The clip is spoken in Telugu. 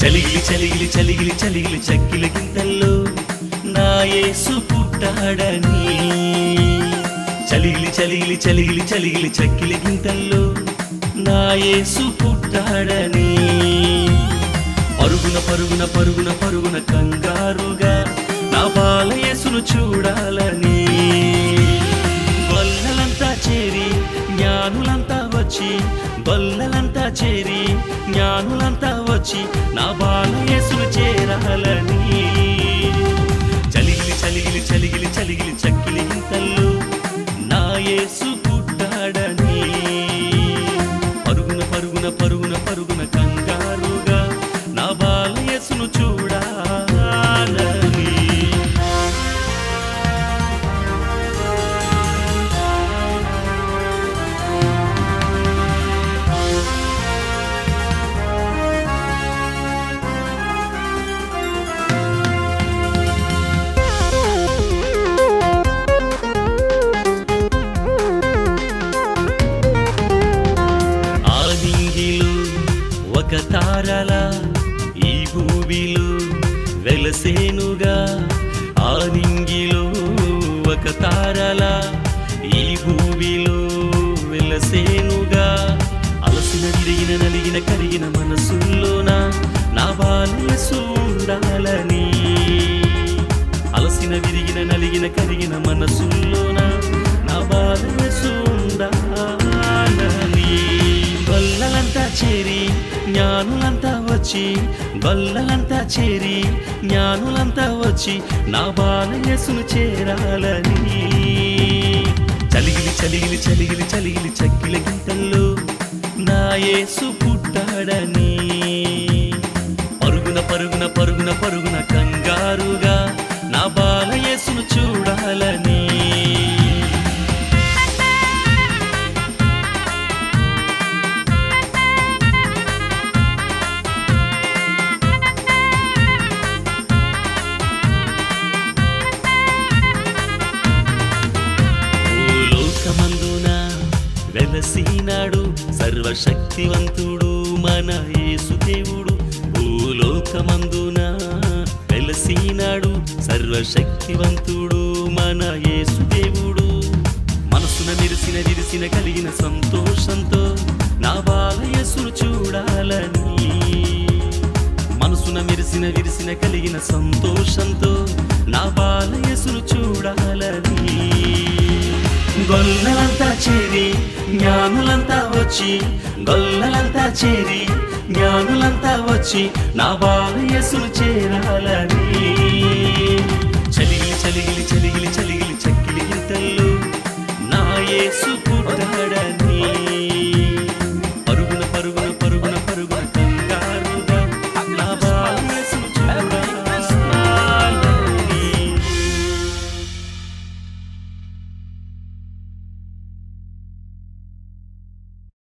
చలిగిలి చలిగిలి చలిగిలి చలిగిలి చక్కిలి గింతల్లో నా యేసు పుట్టాడని చలిగిలి చలిగిలి చలిగిలి చలిగిలి చక్కిలి గింతల్లో నా యేసు పుట్టాడని పరుగున పరుగున పరుగున పరుగున కంగారుగా నా బాలయేసును చూడాలని బల్లలంతా చేరి జ్ఞానులంతా వచ్చి బల్లలంతా చేరి జ్ఞానులంతా వచ్చి నా బాలయేసును చేరాలని చలిగిలి చలిగిలి చలిగిలి చలిగిలి చక్కిలి ఇంతల్లో నా యేసు పుట్టాడని పరుగున పరుగున పరుగున పరుగున కంగారుగా నా బాలయేసును చూడాలని ఆదింగిలు ఒక తారల ఈ భూమిలో వెలసేనుగా ఆదింగిలో ఒక తారల ఈ భూమిలో వెలసేనుగా అలసిన విరిగిన నలిగిన కరిగిన మనసుల్లోన నా బాలయసు ఉండాలని అలసిన విరిగిన నలిగిన కరిగిన మనసుల్లోన నా బాలయసు ఉండాలని బల్లలంతా చేరి జ్ఞానులంతా వచ్చి బల్లలంతా చేరి జ్ఞానులంతా వచ్చి నా బాలయసును చేరాలని చలిగిలి చలిగిలి చలిగిలి చలిగిలి చక్కిల గింతల్లో నా యేసు పుట్టాడని పరుగున పరుగున పరుగున పరుగున కంగారుగా నా బాలయేసును చూడాలని భూలోకమందున వెలసినాడు సర్వశక్తివంతుడు మన యేసుదేవుడు భూలోకమందున వెలసినాడు సర్వశక్తివంతుడు మన యేసుదేవుడు మనసున మెరిసిన విరిసిన కలిగిన సంతోషంతో నా బాలయసును చూడాలని మనసున మెరిసిన విరిసిన కలిగిన సంతోషంతో నా బాలయసును చూడాలని గొల్లలంతా చేరి జ్ఞానులంతా వచ్చి గొల్లలంతా చేరి జ్ఞానులంతా వచ్చి నా బాలయసును చేరాలని చలిగిలి చలిగిలి చలిగిలి చలిగిలి చక్కిలి గింతల్లో